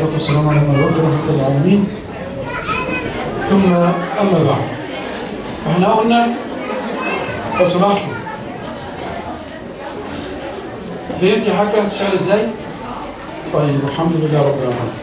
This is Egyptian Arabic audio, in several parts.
والصلاة والسلام على من رد رحمة العالمين ثم أما بعد احنا قلنا لو سمحتوا فهمت يا حاجة هتشتغل ازاي؟ طيب الحمد لله رب العالمين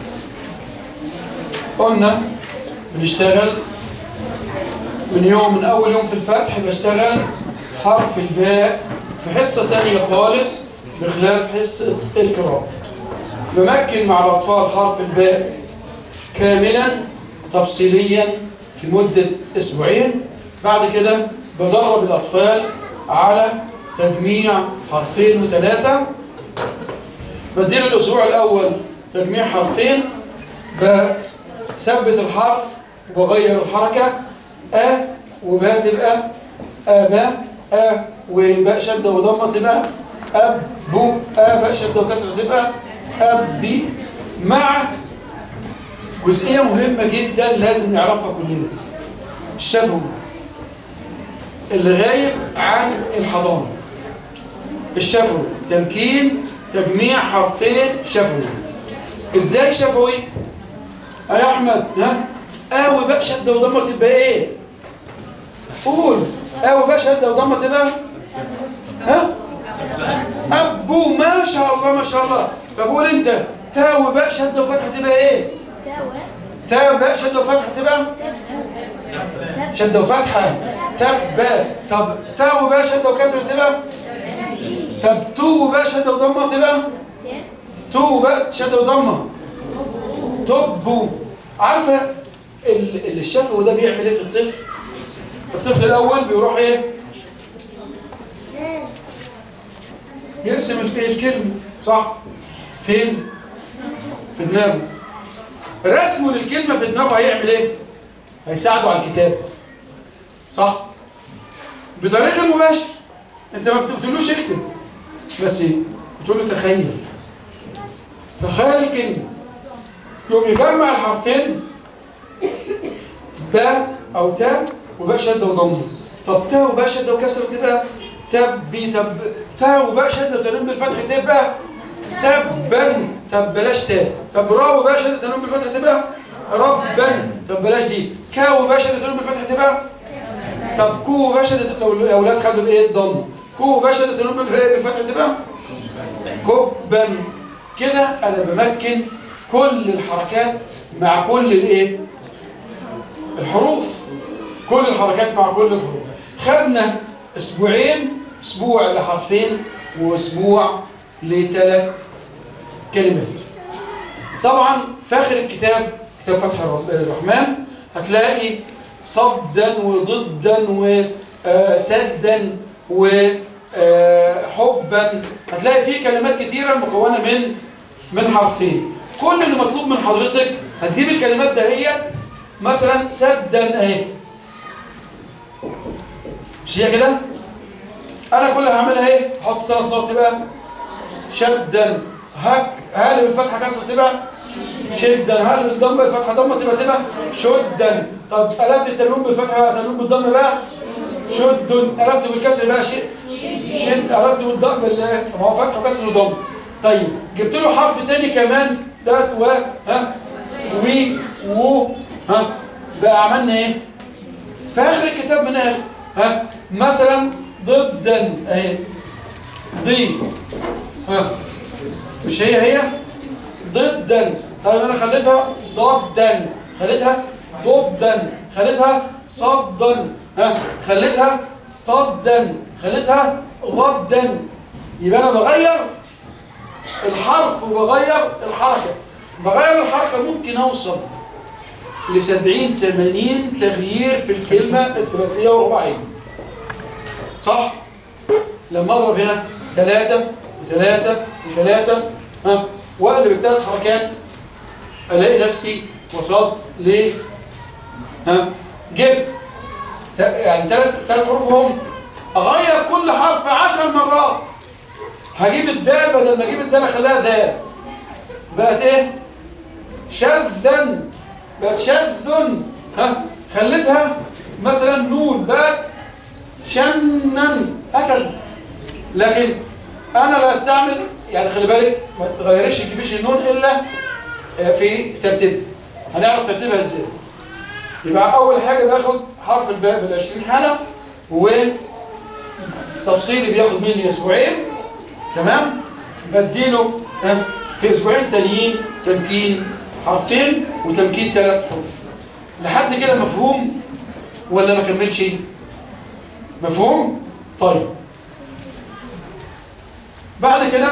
قلنا بنشتغل من يوم من أول يوم في الفتح بشتغل حرف الباء في حصة تانية خالص بخلاف حصة القراءة بمكن مع الأطفال حرف الباء كاملا تفصيليا في مدة أسبوعين بعد كده بدرب الأطفال على تجميع حرفين وثلاثة بديله الأسبوع الأول تجميع حرفين بثبت الحرف وبغير الحركة أ وباء تبقى أبا أ وباء شدة وضمة تبقى أب بو أ باء شدة وكسرة تبقى أبي مع جزئية مهمة جدا لازم نعرفها كلنا الشفوي اللي غايب عن الحضانة الشفوي تمكين تجميع حرفين شفوي ازاي شفوي يا احمد ها قوي بقى شده وضمه تبقى ايه قول قوي بقى شده وضمه تبقى ها ابو ما شاء الله ما شاء الله طب قول انت تاو بقى شده وفتحه تبقى ايه تاو بقى شده وفتحه تبقى شده وفتحه تب طب تاو بقى شده وكسر تبقى طب تو بقى شده وضمه تبقى تو بقى شده وضمه طبو عارفه ال- الشفوي ده بيعمل ايه في الطفل الطفل الاول بيروح ايه يرسم ال- الكلمه صح فين في دماغه رسمه للكلمه في دماغه هيعمل ايه هيساعده على الكتاب صح بطريقه مباشره انت ما بتقولوش اكتب بس ايه بتقول له تخيل تخيل الكلمه يوم يجمع الحرفين باء او تاء وباء شده وضمه طب تاء وباء شده وكسر تبقى تبي تب تاء وباء شده وتنون بالفتح تبقى تبا طب بلاش تاء طب راء وباء شده تنون بالفتح تبقى ربا طب بلاش دي كاء وباء شده تنون بالفتح تبقى طب كو وباء شده لو الاولاد خدوا الايه الضم كو وباء شده تنون بالفتح تبقى كبا كده انا بمكن كل الحركات مع كل الايه الحروف كل الحركات مع كل الحروف خدنا اسبوعين اسبوع لحرفين واسبوع لثلاث كلمات طبعا في اخر الكتاب كتاب فتح الرحمن هتلاقي صدا وضدا وسدا وحبا هتلاقي فيه كلمات كثيرة مكونة من من حرفين كل اللي مطلوب من حضرتك هتجيب الكلمات دهيت مثلا سدا اهي مش هي كده انا كل اللي هعملها ايه احط ثلاث نقط تبقى شدا هك هل بالفتحه كسره تبقى شدا هل بالضم بالفتحه ضمه تبقى تبقى شدا طب قلبت التنوين بالفتحه تنوين بالضم بقى شد قلبت بالكسر بقى شد شد قلبت بالضم بال ما هو فتح وكسر وضم طيب جبت له حرف تاني كمان دات و ها وي و ها بقى عملنا ايه في اخر الكتاب من اخر ها مثلا ضدا اهي ضي ها مش هي هي ضدا طيب انا خليتها ضدا خليتها ضدا خليتها صدا ها خليتها طدا خليتها غدا يبقى انا بغير الحرف وبغير الحركة بغير الحركة ممكن أوصل ل 70 80 تغيير في الكلمة الثلاثية والرباعية صح؟ لما أضرب هنا ثلاثة وثلاثة وثلاثة ها وأقلب الثلاث حركات ألاقي نفسي وصلت ل ها جبت يعني ثلاث ثلاث حروف هم أغير كل حرف 10 مرات هجيب الدال بدل ما اجيب الدال اخليها دال بقت ايه شذا بقت شذ ها خليتها مثلا نون بقت شنا هكذا لكن انا لا استعمل يعني خلي بالك ما تغيرش تجيبيش النون الا آه، في ترتيب هنعرف ترتيبها ازاي يبقى اول حاجه باخد حرف الباء بال 20 حاله وتفصيلي بياخد مني اسبوعين تمام بديله آه، في اسبوعين تانيين تمكين حرفين وتمكين ثلاث حروف لحد كده مفهوم ولا ما كملش مفهوم طيب بعد كده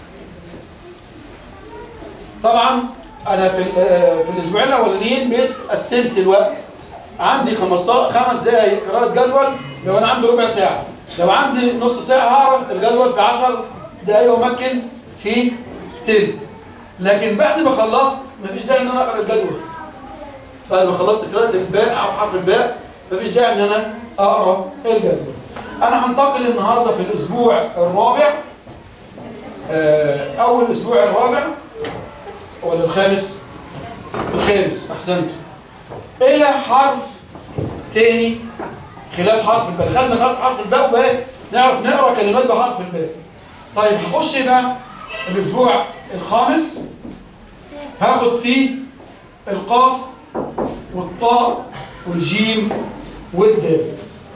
طبعا انا في ال- آه، في الاسبوعين الاولانيين بقيت قسمت الوقت عندي 15 خمس دقائق قراءه جدول لو انا عندي ربع ساعه لو عندي نص ساعه هقرا الجدول في 10 دقائق وامكن في تلت لكن بعد ما خلصت مفيش داعي ان انا اقرا الجدول بعد ما خلصت قراءه الباء او حرف الباء مفيش داعي ان انا اقرا الجدول انا هنتقل النهارده في الاسبوع الرابع آه، اول اسبوع الرابع ولا الخامس الخامس احسنت الى حرف تاني خلاف حرف الباء خدنا خلاف حرف الباء وبقى نعرف نقرا كلمات بحرف الباء طيب هخش بقى الاسبوع الخامس هاخد فيه القاف والطاء والجيم والدال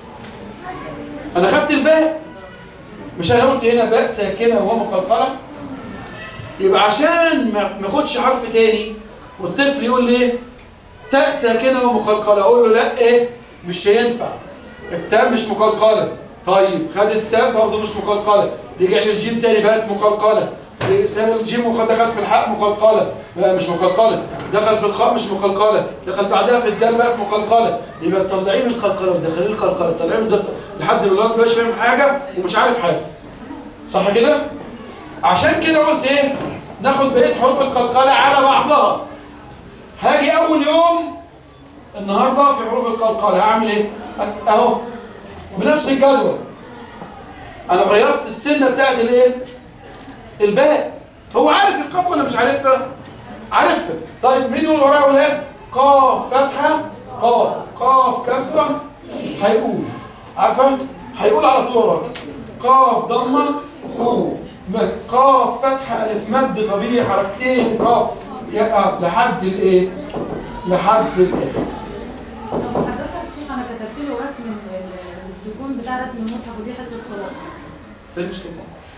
انا خدت الباء مش انا قلت هنا باء ساكنه ومقلقله يبقى عشان ما ما اخدش حرف تاني والطفل يقول لي ايه تاء ساكنه ومقلقله اقول له لا ايه مش هينفع التاء مش مقلقله طيب خد التاء برضه مش مقلقله رجع للجيم تاني بقت مقلقله ساب الجيم ودخل في الحاء مقلقله لا مش مقلقله دخل في الخاء مش مقلقله دخل بعدها في الدال بقت مقلقله يبقى تطلعين القلقله وتدخلين القلقله تطلعين الدق- لحد ما الولد مش فاهم حاجه ومش عارف حاجه صح كده عشان كده قلت ايه ناخد بقيه حروف القلقله على بعضها هاجي اول يوم النهارده في حروف القلقله هعمل ايه اهو بنفس الجدول انا غيرت السنه بتاعت الايه الباء هو عارف القاف ولا مش عارفها عارفها طيب مين يقول ورايا يا ولاد قاف فتحه قاف قاف كسره هيقول عارفه هيقول على طول وراك قاف ضمه قو مد قاف فتحه الف مد طبيعي حركتين قاف يبقى لحد الايه لحد الاخر طب حضرتك شيخ انا كتبت له رسم ال- ال- السكون بتاع رسم المصحف ودي حصه قراءه ايه المشكله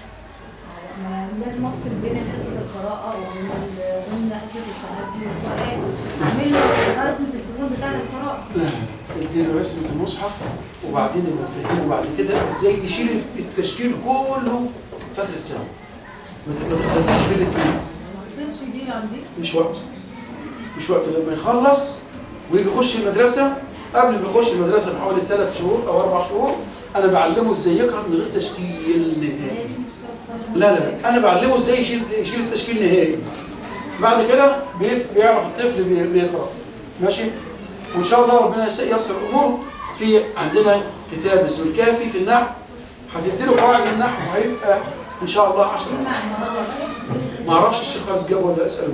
أنا لازم افصل بين حصه القراءه وبين ال- وبين حصه التهدي والقراءه اعمل له رسم السكون بتاع القراءه اديله رسمة المصحف وبعدين نبقى نفهمه بعد كده ازاي يشيل التشكيل كله في اخر السنه ما ت- ما تخلطيش بين الاثنين ما وصلش دي عندي مش وقت مش وقت لما يخلص ويجي يخش المدرسه قبل ما يخش المدرسه بحوالي ثلاث شهور او اربع شهور انا بعلمه ازاي يقرا من غير تشكيل هي نهائي دي المشكله لا لا لا انا بعلمه ازاي يشيل يشيل التشكيل نهائي بعد كده بيف- بيعرف الطفل بي- بيقرا ماشي وان شاء الله ربنا يس- ييسر الامور في عندنا كتاب اسمه الكافي في النحو هتديله قواعد النحو هيبقى ان شاء الله 10 مع الموضوع شيخ ما اعرفش الشيخ خالد جاب ولا اساله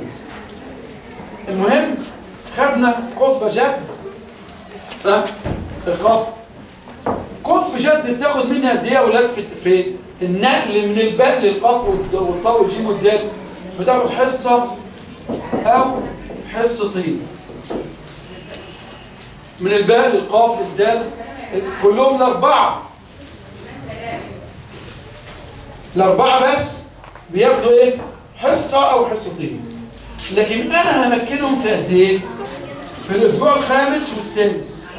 المهم خدنا قطب جد ها القاف قطب جد بتاخد منها قد ايه يا اولاد في في النقل من الباء للقاف والد- والطاء والجيم والدال بتاخد حصه او حصتين من الباء للقاف للدال كلهم الاربعه الاربعه بس بياخدوا ايه حصه او حصتين لكن انا همكنهم في قد ايه في الاسبوع الخامس والسادس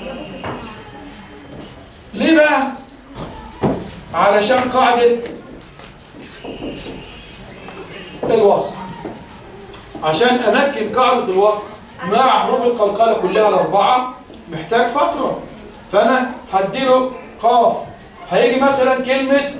ليه بقى علشان قاعده الوصل عشان امكن قاعده الوصل مع حروف القلقله كلها الاربعه محتاج فتره فانا هديله قاف هيجي مثلا كلمه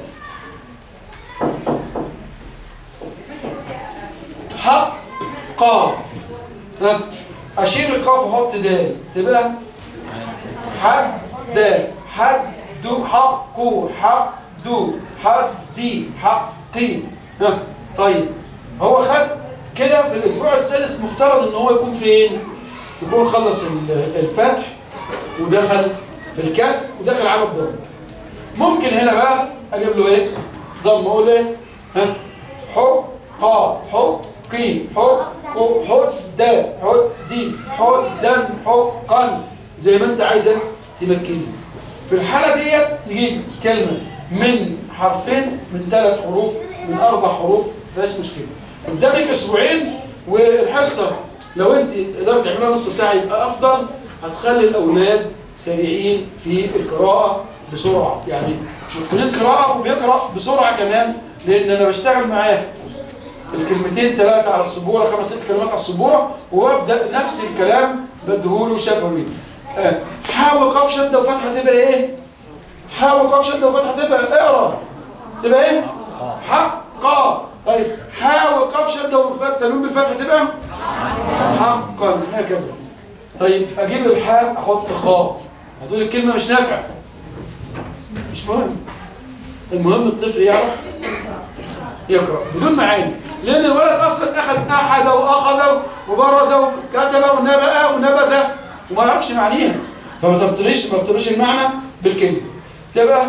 حق قاف ها؟ اشيل القاف واحط دال تبقى حد دال حد دو حقو حق دو حد دي حقي ها طيب هو خد كده في الاسبوع السادس مفترض ان هو يكون فين يكون خلص ال- الفتح ودخل في الكسر ودخل على الضم ممكن هنا بقى اجيب له ايه ضم اقول ايه ها حق قا حق قي حق حد حدي حدا حقا زي ما انت عايزه تمكني في الحالة ديت نجيب كلمة من حرفين من ثلاث حروف من أربع حروف فيهاش مشكلة قدامك أسبوعين والحصة لو أنت قدرت تعملها نص ساعة يبقى أفضل هتخلي الأولاد سريعين في القراءة بسرعة يعني متقنين قراءة وبيقرأ بسرعة كمان لأن أنا بشتغل معاه الكلمتين ثلاثة على السبورة خمس ست كلمات على السبورة وابدأ نفس الكلام بديهوله شفوي آه، حاول قاف شدة وفتحة تبقى ايه حاول قاف شدة وفتحة تبقى اقرا تبقى ايه حقا طيب حاول قاف شدة وفتحة تنوين بالفتحة تبقى حقا هكذا طيب اجيب الحاء احط خاء هتقول الكلمة مش نافعة مش مهم المهم الطفل يعرف يقرأ بدون معاني لأن الولد أصلا أخذ أحد وأخذ وبرز وكتب ونبأ ونبذ وما يعرفش معانيها فما تبطليش ما تبطليش المعنى بالكلمة تبقى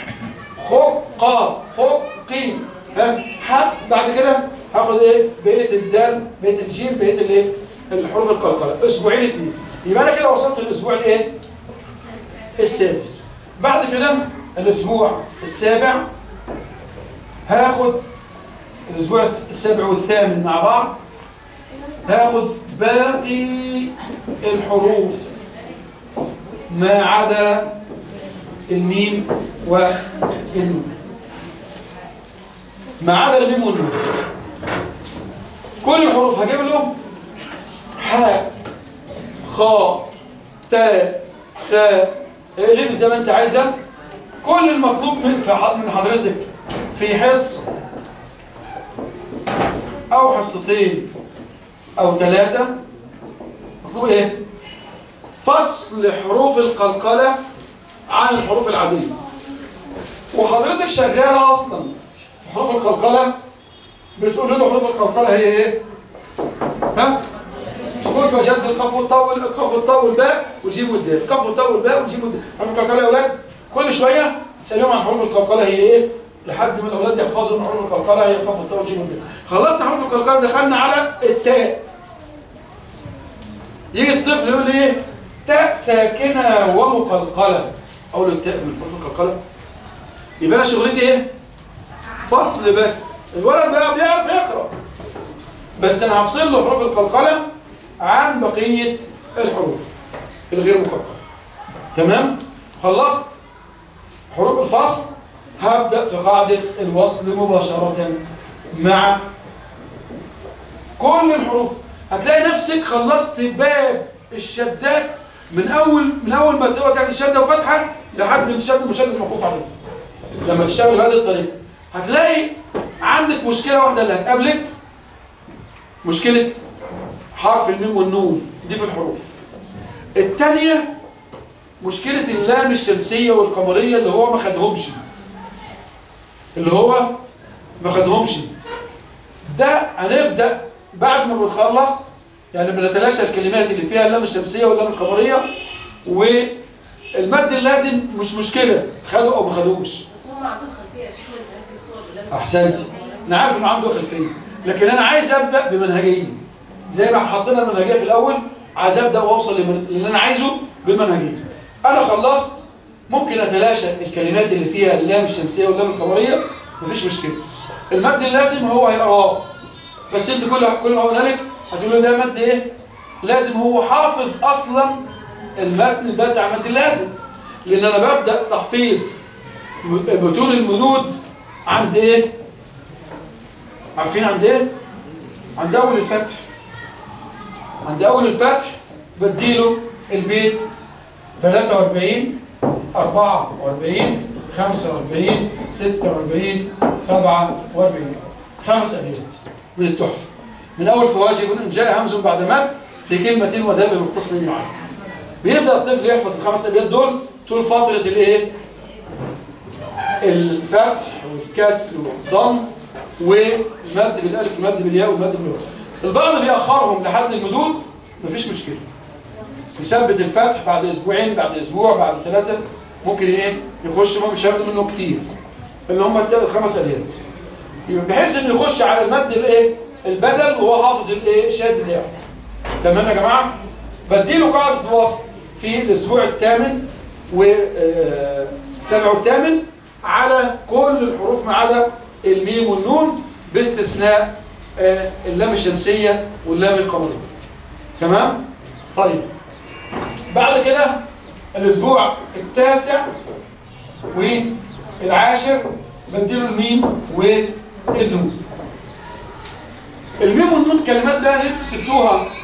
خقا خقي ها حرف بعد كده هاخد ايه بقيه الدال بقيه الجيم بقيه الايه الحروف القلقله اسبوعين اتنين يبقى انا كده وصلت الاسبوع الايه السادس بعد كده الاسبوع السابع هاخد الاسبوع السابع والثامن مع بعض هاخد باقي الحروف ما عدا الميم والنون ما عدا الميم والنون كل الحروف هجيب له حاء خاء تاء ثاء اقلب زي ما انت عايزه كل المطلوب من في ح- من حضرتك في حصه او حصتين او ثلاثه مطلوب ايه فصل حروف القلقله عن الحروف العاديه وحضرتك شغاله اصلا في حروف القلقله بتقول له حروف القلقله هي ايه ها تقول بجد القاف والطاء القاف والطاء والباء والجيم والدال القاف والطاء والباء والجيم والدال حروف القلقله يا اولاد كل شويه تسالهم عن حروف القلقله هي ايه لحد ما الاولاد يحفظوا ان حروف القلقله هي القاف والطاء والجيم والدال خلصنا حروف القلقله دخلنا على التاء يجي الطفل يقول لي ايه تاء ساكنه ومقلقله اقول له التاء من حروف القلقله يبقى انا شغلتي ايه فصل بس الولد بقى بيعرف يقرا بس انا هفصل له حروف القلقله عن بقيه الحروف الغير مقلقله تمام خلصت حروف الفصل هبدا في قاعده الوصل مباشره مع كل الحروف هتلاقي نفسك خلصت باب الشدات من اول من اول ما تقرا تعمل شده وفتحه لحد الشد المشدد الموقوف عليه لما تشتغل بهذه الطريقه هتلاقي عندك مشكله واحده اللي هتقابلك مشكله حرف الميم والنون دي في الحروف الثانيه مشكله اللام الشمسيه والقمريه اللي هو ما خدهمش اللي هو ما خدهمش ده هنبدا بعد ما بنخلص يعني بنتلاشى الكلمات اللي فيها اللام الشمسيه واللام القمريه والمد اللازم مش مشكله خدوا او ما خدوش بس هم عندهم خلفيه شكل التهجي الصور باللمس احسنتي انا عارف انه عنده خلفيه لكن انا عايز ابدا بمنهجيه زي ما حطينا المنهجيه في الاول عايز ابدا واوصل لمن- اللي انا عايزه بالمنهجيه انا خلصت ممكن اتلاشى الكلمات اللي فيها اللام الشمسيه واللام القمريه مفيش مشكله المد اللازم هو هيقراه بس انت كل كل ما قلنا لك هتقول له ده مد ايه لازم هو حافظ اصلا المتن بتاع مد اللازم لان انا ببدا تحفيظ بطول المدود عند ايه عارفين عند ايه عند اول الفتح عند اول الفتح بديله البيت 43 44 45 46 47 خمس ابيات من التحفه من اول فواجب ان جاء همز بعد مد في كلمه وذاب متصل معا بيبدا الطفل يحفظ الخمس ابيات دول طول فتره الايه الفتح والكسر والضم ومد بالالف ومد بالياء ومد بالواو البعض بيأخرهم لحد المدود مفيش مشكله يثبت الفتح بعد اسبوعين بعد اسبوع بعد ثلاثه ممكن ايه يخش ما مش هياخدوا منه كتير اللي هم الت- الخمس ابيات يبقى بحيث انه يخش على المد الايه البدل وهو حافظ الايه الشاهد بتاعه تمام يا جماعه بديله قاعده الوصل في الاسبوع الثامن والسابع والثامن على كل الحروف ما عدا الميم والنون باستثناء آه، اللام الشمسيه واللام القمريه تمام طيب بعد كده الاسبوع التاسع والعاشر بديله الميم والنون الميم والنون كلمات بقى اللي انتوا سبتوها